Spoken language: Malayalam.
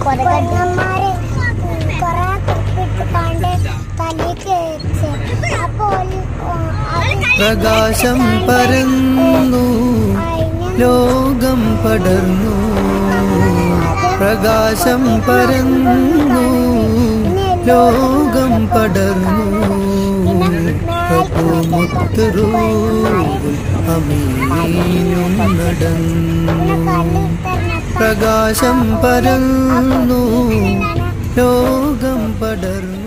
പെണ്ണന്മാര് കൊറേ കുപ്പിട്ട് കണ്ട് തലേക്ക് വെച്ച് അപ്പൊ ഓല് ഓ- അത് പ്രകാശം പരന്നു ലോകം പടർന്നു പ്രകാശം പരന്നു ലോകം പടർന്നു പ്രഭുമുത്തരൂരിൽ അമീനും നടന്നു പ്രകാശം പരന്നു ലോകം പടർന്നു